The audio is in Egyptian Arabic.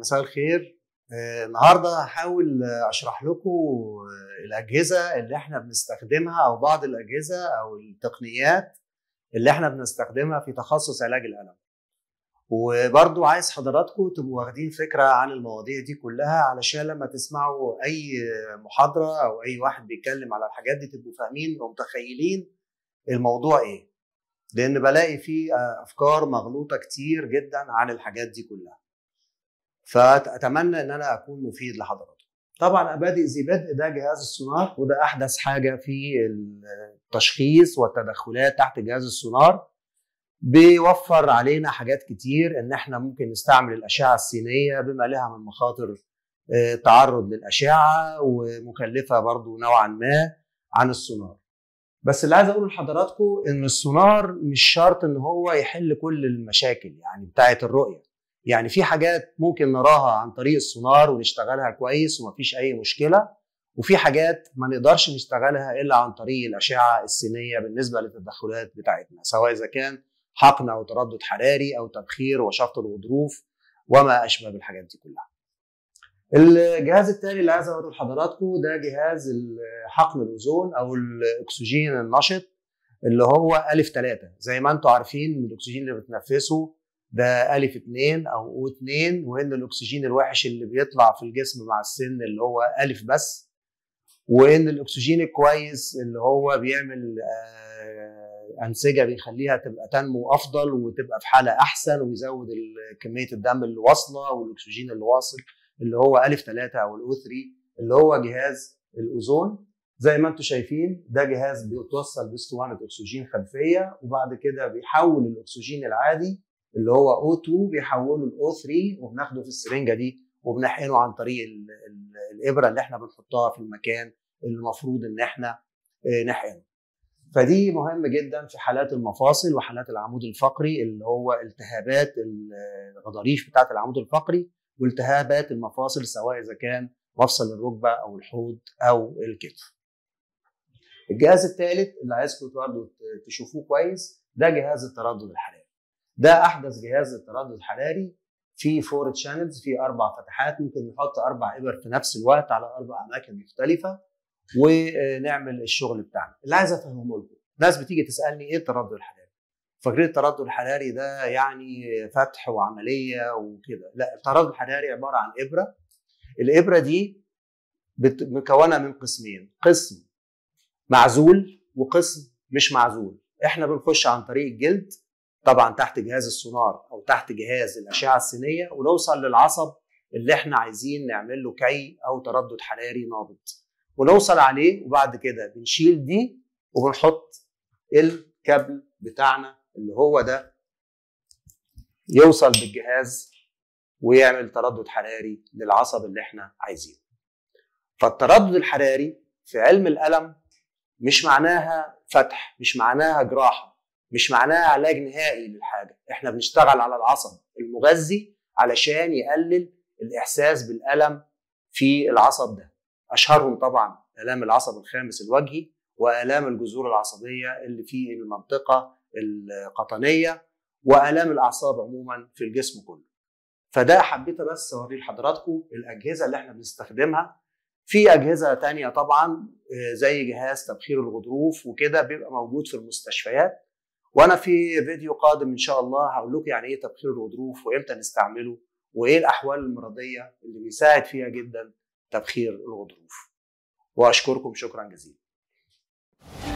مساء الخير آه، النهارده هحاول آه، اشرح لكم آه، الاجهزه اللي احنا بنستخدمها او بعض الاجهزه او التقنيات اللي احنا بنستخدمها في تخصص علاج الالم وبرضو عايز حضراتكم تبقوا واخدين فكره عن المواضيع دي كلها علشان لما تسمعوا اي محاضره او اي واحد بيتكلم على الحاجات دي تبقوا فاهمين ومتخيلين الموضوع ايه لان بلاقي فيه افكار مغلوطه كتير جدا عن الحاجات دي كلها فاتمنى ان انا اكون مفيد لحضراتكم طبعا ابادئ ذي بدء ده جهاز السونار وده احدث حاجه في التشخيص والتدخلات تحت جهاز السونار بيوفر علينا حاجات كتير ان احنا ممكن نستعمل الاشعه السينيه بما لها من مخاطر آه، تعرض للاشعه ومكلفه برضو نوعا ما عن السونار بس اللي عايز اقوله لحضراتكم ان السونار مش شرط ان هو يحل كل المشاكل يعني بتاعه الرؤيه يعني في حاجات ممكن نراها عن طريق السونار ونشتغلها كويس ومفيش اي مشكله وفي حاجات ما نقدرش نشتغلها الا عن طريق الاشعه السينيه بالنسبه للتدخلات بتاعتنا سواء اذا كان حقن او تردد حراري او تبخير وشفط الغضروف وما اشبه بالحاجات دي كلها. الجهاز الثاني اللي عايز اوريه لحضراتكم ده جهاز حقن الاوزون او الاكسجين النشط اللي هو الف 3 زي ما انتم عارفين الاكسجين اللي بتنفسه ده الف 2 او او 2 وان الاكسجين الوحش اللي بيطلع في الجسم مع السن اللي هو الف بس وان الاكسجين الكويس اللي هو بيعمل انسجه بيخليها تبقى تنمو افضل وتبقى في حاله احسن ويزود كميه الدم اللي واصله والاكسجين اللي واصل اللي هو الف 3 او الاو 3 اللي هو جهاز الاوزون زي ما انتم شايفين ده جهاز بيتوصل باسطوانه اكسجين خلفيه وبعد كده بيحول الاكسجين العادي اللي هو O2 بيحوله ل O3 وبناخده في السرنجه دي وبنحقنه عن طريق ال ال الابره اللي احنا بنحطها في المكان اللي المفروض ان احنا نحقنه. فدي مهم جدا في حالات المفاصل وحالات العمود الفقري اللي هو التهابات الغضاريف بتاعه العمود الفقري والتهابات المفاصل سواء اذا كان مفصل الركبه او الحوض او الكتف. الجهاز الثالث اللي عايزكم برضه تشوفوه كويس ده جهاز التردد الحراري. ده احدث جهاز للتردد الحراري فيه فور تشانلز فيه اربع فتحات ممكن نحط اربع ابر في نفس الوقت على اربع اماكن مختلفه ونعمل الشغل بتاعنا اللي عايز افهمه لكم ناس بتيجي تسالني ايه التردد الحراري فاكرين التردد الحراري ده يعني فتح وعمليه وكده لا التردد الحراري عباره عن ابره الابره دي مكونه من قسمين قسم معزول وقسم مش معزول احنا بنخش عن طريق الجلد طبعا تحت جهاز السونار او تحت جهاز الاشعه السينيه ونوصل للعصب اللي احنا عايزين نعمل له كي او تردد حراري نابض ونوصل عليه وبعد كده بنشيل دي وبنحط الكابل بتاعنا اللي هو ده يوصل بالجهاز ويعمل تردد حراري للعصب اللي احنا عايزينه فالتردد الحراري في علم الالم مش معناها فتح مش معناها جراحه مش معناها علاج نهائي للحاجه احنا بنشتغل على العصب المغذي علشان يقلل الاحساس بالالم في العصب ده اشهرهم طبعا الام العصب الخامس الوجهي والام الجذور العصبيه اللي في المنطقه القطنيه والام الاعصاب عموما في الجسم كله فده حبيت بس اوريه لحضراتكم الاجهزه اللي احنا بنستخدمها في اجهزه تانية طبعا زي جهاز تبخير الغضروف وكده بيبقى موجود في المستشفيات وانا في فيديو قادم ان شاء الله هقول لكم يعني ايه تبخير الغضروف وامتى نستعمله وايه الاحوال المرضيه اللي بيساعد فيها جدا تبخير الغضروف واشكركم شكرا جزيلا